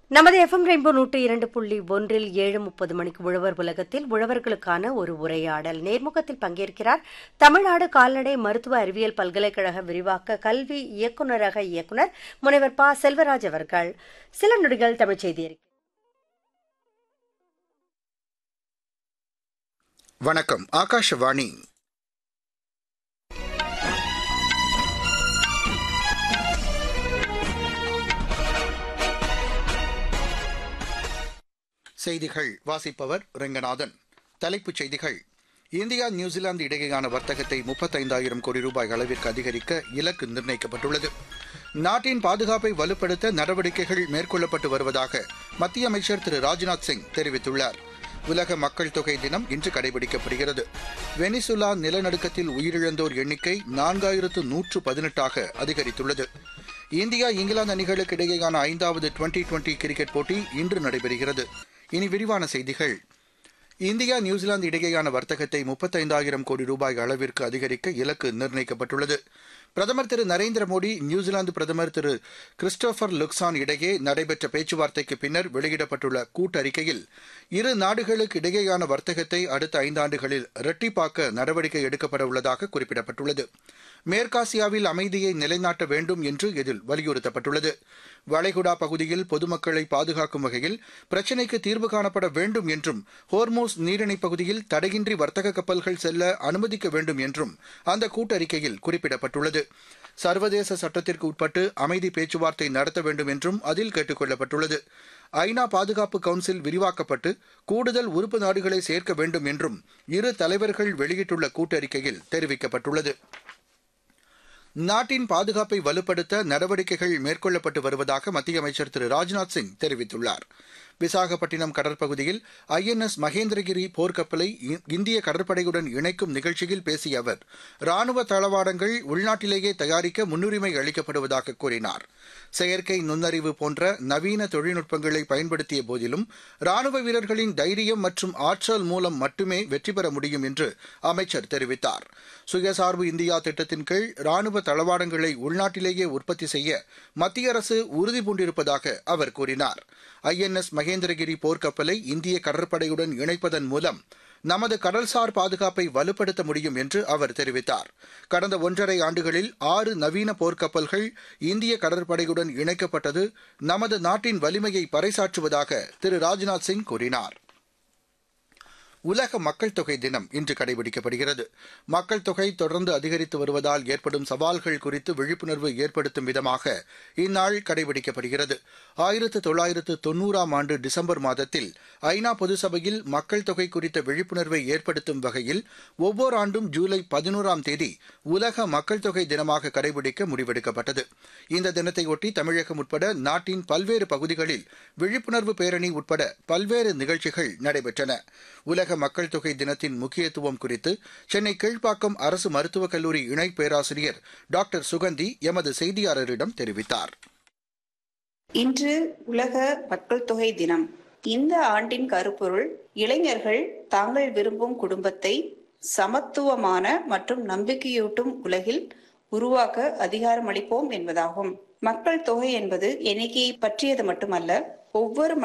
நமது FM rainbow நூற்றி இரண்டு புள்ளி ஒன்றில் ஏழு முப்பது மணிக்கு உழவர் உலகத்தில் உழவர்களுக்கான ஒரு உரையாடல் நேர்முகத்தில் பங்கேற்கிறார் தமிழ்நாடு கால்நடை மருத்துவ அறிவியல் பல்கலைக்கழக விரிவாக்க கல்வி இயக்குநரக இயக்குனர் முனைவர் ப செல்வராஜ் அவர்கள் சில நொடிகள் தமிழ் செய்தி அறிக்கை வணக்கம் ஆகாஷவாணி செய்திகள் வாசிப்பவர் ரெங்கநாதன் தலைப்புச் செய்திகள் இந்தியா நியூசிலாந்து இடையேயான வர்த்தகத்தை முப்பத்தைந்தாயிரம் கோடி ரூபாய் அளவிற்கு அதிகரிக்க இலக்கு நிர்ணயிக்கப்பட்டுள்ளது நாட்டின் பாதுகாப்பை வலுப்படுத்த நடவடிக்கைகள் மேற்கொள்ளப்பட்டு வருவதாக மத்திய அமைச்சர் திரு ராஜ்நாத் சிங் தெரிவித்துள்ளார் உலக மக்கள் தொகை தினம் இன்று கடைபிடிக்கப்படுகிறது வெனிசுலா நிலநடுக்கத்தில் உயிரிழந்தோர் எண்ணிக்கை நான்காயிரத்து நூற்று பதினெட்டாக அதிகரித்துள்ளது இந்தியா இங்கிலாந்து அணிகளுக்கு இடையேயான ஐந்தாவது டுவெண்டி டுவெண்டி கிரிக்கெட் போட்டி இன்று நடைபெறுகிறது இனி விரிவான செய்திகள் இந்தியா நியூசிலாந்து இடையேயான வர்த்தகத்தை முப்பத்தைந்தாயிரம் கோடி ரூபாய் அளவிற்கு அதிகரிக்க இலக்கு நிர்ணயிக்கப்பட்டுள்ளது பிரதமர் திரு நரேந்திர மோடி நியூசிலாந்து பிரதமர் திரு கிறிஸ்டோபர் லுக்சான் இடையே நடைபெற்ற பேச்சுவார்த்தைக்கு பின்னர் வெளியிடப்பட்டுள்ள கூட்டறிக்கையில் இரு நாடுகளுக்கு இடையேயான வர்த்தகத்தை அடுத்த ஐந்தாண்டுகளில் இரட்டிப்பாக்க நடவடிக்கை எடுக்கப்பட உள்ளதாக குறிப்பிடப்பட்டுள்ளது மேற்காசியாவில் அமைதியை நிலைநாட்ட வேண்டும் என்று இதில் வலியுறுத்தப்பட்டுள்ளது வளைகுடா பகுதியில் பொதுமக்களை பாதுகாக்கும் வகையில் பிரச்சினைக்கு தீர்வு காணப்பட வேண்டும் என்றும் ஹோர்மோஸ் நீரிணைப் பகுதியில் தடையின்றி வர்த்தக கப்பல்கள் செல்ல அனுமதிக்க வேண்டும் என்றும் அந்த கூட்டறிக்கையில் குறிப்பிடப்பட்டுள்ளது சர்வதேச சட்டத்திற்கு உட்பட்டு அமைதி பேச்சுவார்த்தை நடத்த வேண்டும் என்றும் அதில் கேட்டுக் கொள்ளப்பட்டுள்ளது ஐநா பாதுகாப்பு கவுன்சில் விரிவாக்கப்பட்டு கூடுதல் உறுப்பு நாடுகளை சேர்க்க வேண்டும் என்றும் இரு தலைவர்கள் வெளியிட்டுள்ள கூட்டறிக்கையில் தெரிவிக்கப்பட்டுள்ளது நாட்டின் பாதுகாப்பை வலுப்படுத்த நடவடிக்கைகள் மேற்கொள்ளப்பட்டு வருவதாக மத்திய அமைச்சர் திரு ராஜ்நாத் சிங் தெரிவித்துள்ளார் விசாகப்பட்டினம் கடற்பகுதியில் ஐஎன்எஸ் மகேந்திரகிரி போர்க்கப்பலை இந்திய கடற்படையுடன் இணைக்கும் நிகழ்ச்சியில் பேசிய அவர் ராணுவ தளவாடங்கள் உள்நாட்டிலேயே தயாரிக்க முன்னுரிமை அளிக்கப்படுவதாக கூறினார் செயற்கை நுண்ணறிவு போன்ற நவீன தொழில்நுட்பங்களை பயன்படுத்திய போதிலும் ராணுவ வீரர்களின் தைரியம் மற்றும் ஆற்றல் மூலம் மட்டுமே வெற்றி பெற முடியும் என்று அமைச்சர் தெரிவித்தார் சுயசார்பு இந்தியா திட்டத்தின் கீழ் ராணுவ தளவாடங்களை உள்நாட்டிலேயே உற்பத்தி செய்ய மத்திய அரசு உறுதி பூண்டிருப்பதாக அவர் கூறினார் ஐஎன்எஸ் மகேந்திரகிரி போர்க்கப்பலை இந்திய கடற்படையுடன் இணைப்பதன் மூலம் நமது கடல்சார் பாதுகாப்பை வலுப்படுத்த முடியும் என்று அவர் தெரிவித்தார் கடந்த ஒன்றரை ஆண்டுகளில் ஆறு நவீன போர்க்கப்பல்கள் இந்திய கடற்படையுடன் இணைக்கப்பட்டது நமது நாட்டின் வலிமையை பறைசாற்றுவதாக திரு ராஜ்நாத் சிங் கூறினார் உலக மக்கள் தொகை தினம் இன்று கடைபிடிக்கப்படுகிறது மக்கள் தொகை தொடர்ந்து அதிகரித்து வருவதால் ஏற்படும் சவால்கள் குறித்து விழிப்புணர்வு ஏற்படுத்தும் விதமாக இந்நாள் கடைபிடிக்கப்படுகிறது ஆயிரத்து தொள்ளாயிரத்து தொன்னூறாம் ஆண்டு டிசம்பர் மாதத்தில் ஐநா பொதுசபையில் மக்கள் தொகை குறித்த விழிப்புணர்வை ஏற்படுத்தும் வகையில் ஒவ்வொரு ஆண்டும் ஜூலை பதினோராம் தேதி உலக மக்கள் தொகை தினமாக கடைபிடிக்க முடிவெடுக்கப்பட்டது இந்த தினத்தையொட்டி தமிழகம் உட்பட நாட்டின் பல்வேறு பகுதிகளில் விழிப்புணர்வு பேரணி உட்பட பல்வேறு நிகழ்ச்சிகள் நடைபெற்றன உலக மக்கள் தொகை தினத்தின் முக்கியத்துவம் குறித்து சென்னை கீழ்ப்பாக்கம் அரசு மருத்துவக் கல்லூரி இணை பேராசிரியர் டாக்டர் சுகந்தி எமது செய்தியாளரிடம் தெரிவித்தார் இன்று உலக மக்கள் தொகை தினம் இந்த ஆண்டின் கருப்பொருள் இளைஞர்கள் தாங்கள் விரும்பும் குடும்பத்தை சமத்துவமான மற்றும் நம்பிக்கையூட்டும் உலகில் உருவாக்க அதிகாரம் அளிப்போம் என்பதாகும் மக்கள் தொகை என்பது எண்ணிக்கையை பற்றியது மட்டுமல்ல ஒவ்வொரு